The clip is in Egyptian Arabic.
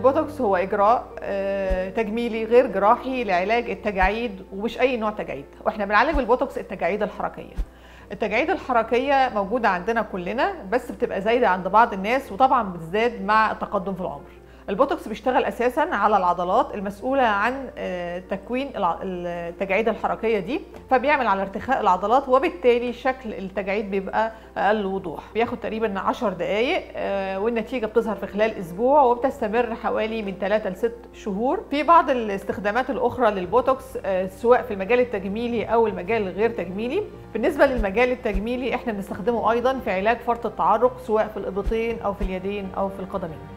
البوتوكس هو اجراء آه، تجميلي غير جراحي لعلاج التجاعيد ومش اي نوع تجاعيد واحنا بنعالج بالبوتوكس التجاعيد الحركيه التجاعيد الحركيه موجوده عندنا كلنا بس بتبقى زايده عند بعض الناس وطبعا بتزداد مع التقدم في العمر البوتوكس بيشتغل اساسا على العضلات المسؤوله عن آه، تكوين الع- التجاعيد الحركيه دي فبيعمل على ارتخاء العضلات وبالتالي شكل التجاعيد بيبقى اقل وضوح بياخد تقريبا 10 دقائق آه، والنتيجه بتظهر في خلال اسبوع وبتستمر حوالي من 3 ل 6 شهور في بعض الاستخدامات الاخرى للبوتوكس آه، سواء في المجال التجميلي او المجال الغير تجميلي بالنسبه للمجال التجميلي احنا بنستخدمه ايضا في علاج فرط التعرق سواء في الابطين او في اليدين او في القدمين